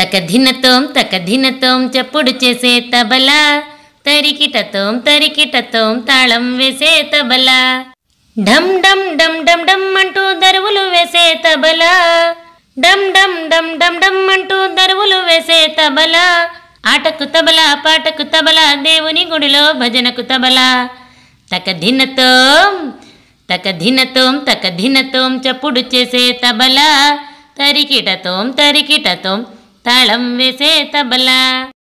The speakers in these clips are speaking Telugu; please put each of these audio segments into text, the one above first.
తక ధినతోం తక ధినతోం చప్పుడు చేసే తబలా తరికిటతోం తరికిటతోం తాళం వేసే తబలా ఢమ్ డమ్ డమ్ డమ్ డమ్ అంటూ దరువులు వేసే తబలా డమ్ డమ్ డమ్ డమ్ డమ్ అంటూ దరువులు వేసే తబలా ఆటకు తబలా పాటకు తబలా దేవుని గుడిలో భజనకు తబలా తక ధినతోం తక ధినతోం తక ధినతోం చప్పుడు చేసే తబలా తరికిటతోం తరికిటతోం తాళం వేసే తబలా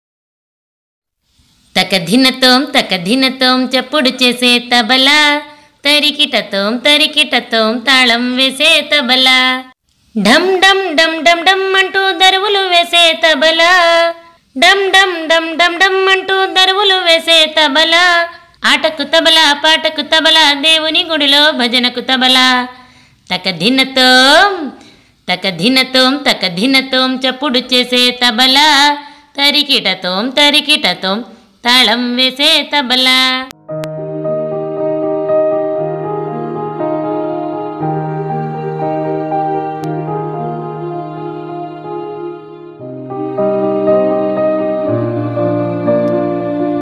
తక ధినతోం తక ధినతోం చప్పుడు చేసే తబలా తరికిటతోం తరికిటతోం తాళం వేసే తబలా ఢమ్ డమ్ డమ్ డమ్ డమ్ అంటూ దరువులు వేసే తబలా డమ్ డమ్ డమ్ డమ్ డమ్ అంటూ దరువులు వేసే తబలా ఆటకు తబలా పాటకు తబలా దేవుని గుడిలో భజనకు తబలా తక ధినతోం తక ధినతోం తక ధినతోం చప్పుడు చేసే తబలా తరికిటతోం తరికిటతోం తాళం వేసే తబలా